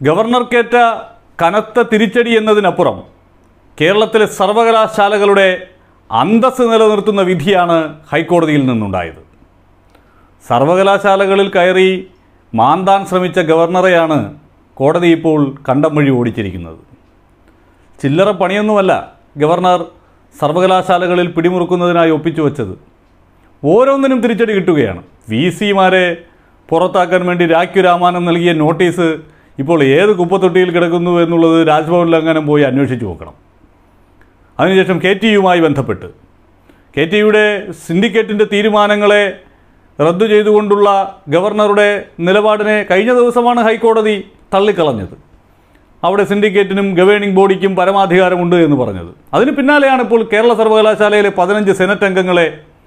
ഗവർണർക്കേറ്റ കനത്ത തിരിച്ചടി എന്നതിനപ്പുറം കേരളത്തിലെ സർവകലാശാലകളുടെ അന്തസ്സ് നിലനിർത്തുന്ന വിധിയാണ് ഹൈക്കോടതിയിൽ നിന്നുണ്ടായത് സർവകലാശാലകളിൽ കയറി മാന്താൻ ശ്രമിച്ച ഗവർണറെയാണ് കോടതി ഇപ്പോൾ കണ്ടം വഴി ഓടിച്ചിരിക്കുന്നത് ചില്ലറ പണിയൊന്നുമല്ല ഗവർണർ സർവകലാശാലകളിൽ പിടിമുറുക്കുന്നതിനായി ഒപ്പിച്ചു വച്ചത് ഓരോന്നിനും തിരിച്ചടി കിട്ടുകയാണ് വി സിമാരെ പുറത്താക്കാൻ വേണ്ടി രാഖ്യു രാമാനം നൽകിയ നോട്ടീസ് ഇപ്പോൾ ഏത് കുപ്പത്തൊട്ടിയിൽ കിടക്കുന്നു എന്നുള്ളത് രാജ്ഭവനിലെങ്ങാനും പോയി അന്വേഷിച്ച് നോക്കണം അതിനുശേഷം കെ ടി യുമായി ബന്ധപ്പെട്ട് കെ ടി യുടെ സിൻഡിക്കേറ്റിൻ്റെ തീരുമാനങ്ങളെ റദ്ദു ചെയ്തുകൊണ്ടുള്ള ഗവർണറുടെ നിലപാടിനെ കഴിഞ്ഞ ദിവസമാണ് ഹൈക്കോടതി തള്ളിക്കളഞ്ഞത് അവിടെ സിൻഡിക്കേറ്റിനും ഗവേണിംഗ് ബോഡിക്കും പരമാധികാരമുണ്ട് എന്ന് പറഞ്ഞത് അതിന് പിന്നാലെയാണ് ഇപ്പോൾ കേരള സർവകലാശാലയിലെ പതിനഞ്ച് സെനറ്റ് അംഗങ്ങളെ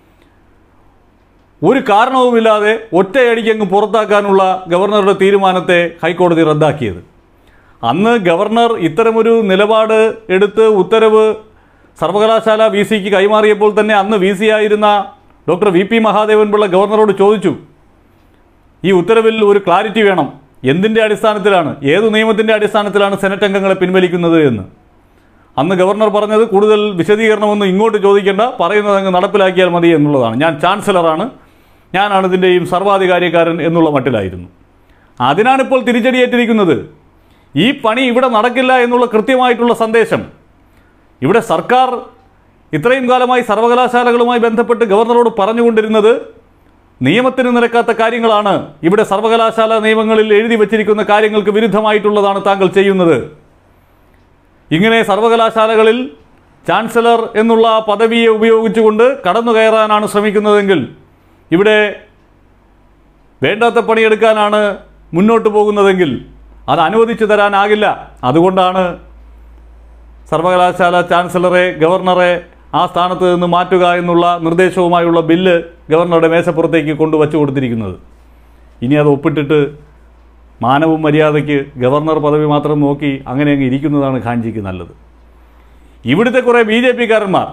ഒരു കാരണവുമില്ലാതെ ഒറ്റയടിക്ക് അങ്ങ് പുറത്താക്കാനുള്ള ഗവർണറുടെ തീരുമാനത്തെ ഹൈക്കോടതി റദ്ദാക്കിയത് അന്ന് ഗവർണർ ഇത്തരമൊരു നിലപാട് എടുത്ത് ഉത്തരവ് സർവകലാശാല വി സിക്ക് കൈമാറിയപ്പോൾ തന്നെ അന്ന് വി സി ആയിരുന്ന doctor V P Mahadevan Pillai ഗവർണറോട് ചോദിച്ചു ഈ ഉത്തരവിൽ ഒരു ക്ലാരിറ്റി വേണം എന്തിൻ്റെ അടിസ്ഥാനത്തിലാണ് ഏത് നിയമത്തിൻ്റെ അടിസ്ഥാനത്തിലാണ് സെനറ്റ് അംഗങ്ങളെ പിൻവലിക്കുന്നത് എന്ന് അന്ന് ഗവർണർ പറഞ്ഞത് കൂടുതൽ വിശദീകരണമൊന്നും ഇങ്ങോട്ട് ചോദിക്കേണ്ട പറയുന്നത് അങ്ങ് നടപ്പിലാക്കിയാൽ മതി എന്നുള്ളതാണ് ഞാൻ ചാൻസലറാണ് ഞാനാണ് ഇതിൻ്റെയും സർവാധികാരിക്കാരൻ എന്നുള്ള മട്ടിലായിരുന്നു അതിനാണിപ്പോൾ തിരിച്ചടിയേറ്റിരിക്കുന്നത് ഈ പണി ഇവിടെ നടക്കില്ല എന്നുള്ള കൃത്യമായിട്ടുള്ള സന്ദേശം ഇവിടെ സർക്കാർ ഇത്രയും കാലമായി സർവകലാശാലകളുമായി ബന്ധപ്പെട്ട് ഗവർണറോട് പറഞ്ഞുകൊണ്ടിരുന്നത് നിയമത്തിന് നിരക്കാത്ത കാര്യങ്ങളാണ് ഇവിടെ സർവകലാശാല നിയമങ്ങളിൽ എഴുതി വച്ചിരിക്കുന്ന കാര്യങ്ങൾക്ക് വിരുദ്ധമായിട്ടുള്ളതാണ് താങ്കൾ ചെയ്യുന്നത് ഇങ്ങനെ സർവകലാശാലകളിൽ ചാൻസലർ എന്നുള്ള പദവിയെ ഉപയോഗിച്ചുകൊണ്ട് കടന്നു കയറാനാണ് ശ്രമിക്കുന്നതെങ്കിൽ ഇവിടെ വേണ്ടാത്ത പണിയെടുക്കാനാണ് മുന്നോട്ട് പോകുന്നതെങ്കിൽ അത് അനുവദിച്ചു തരാനാകില്ല അതുകൊണ്ടാണ് സർവകലാശാല ചാൻസലറെ ഗവർണറെ ആ സ്ഥാനത്ത് നിന്ന് മാറ്റുക എന്നുള്ള നിർദ്ദേശവുമായുള്ള ബില്ല് ഗവർണറുടെ മേശപ്പുറത്തേക്ക് കൊണ്ടുവച്ചു കൊടുത്തിരിക്കുന്നത് ഇനി അത് ഒപ്പിട്ടിട്ട് മാനവും മര്യാദയ്ക്ക് ഗവർണർ പദവി മാത്രം നോക്കി അങ്ങനെ അങ്ങ് ഇരിക്കുന്നതാണ് ഖാൻജിക്ക് നല്ലത് ഇവിടുത്തെ കുറേ ബി ജെ പിക്കാരന്മാർ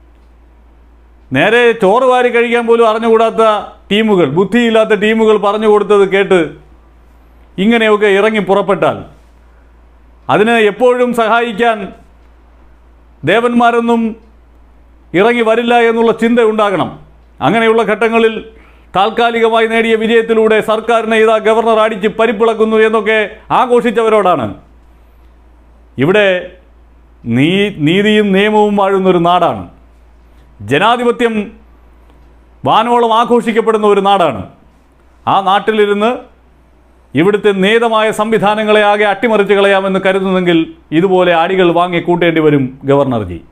നേരെ ചോറ് വാരി കഴിക്കാൻ പോലും അറിഞ്ഞുകൂടാത്ത ടീമുകൾ ബുദ്ധിയില്ലാത്ത ടീമുകൾ പറഞ്ഞു കൊടുത്തത് കേട്ട് ഇങ്ങനെയൊക്കെ ഇറങ്ങി പുറപ്പെട്ടാൽ അതിന് എപ്പോഴും സഹായിക്കാൻ ദേവന്മാരൊന്നും ഇറങ്ങി വരില്ല എന്നുള്ള ചിന്ത ഉണ്ടാകണം അങ്ങനെയുള്ള ഘട്ടങ്ങളിൽ താൽക്കാലികമായി നേടിയ വിജയത്തിലൂടെ സർക്കാരിനെ ഇതാ ഗവർണർ അടിച്ച് പരിപ്പിളക്കുന്നു എന്നൊക്കെ ആഘോഷിച്ചവരോടാണ് ഇവിടെ നീ നീതിയും നിയമവും വാഴുന്നൊരു നാടാണ് ജനാധിപത്യം വാനോളം ആഘോഷിക്കപ്പെടുന്ന ഒരു നാടാണ് ആ നാട്ടിലിരുന്ന് ഇവിടുത്തെ നിയതമായ സംവിധാനങ്ങളെ ആകെ അട്ടിമറിച്ച് കളയാമെന്ന് കരുതുന്നെങ്കിൽ ഇതുപോലെ അടികൾ വാങ്ങി കൂട്ടേണ്ടി വരും ഗവർണർജി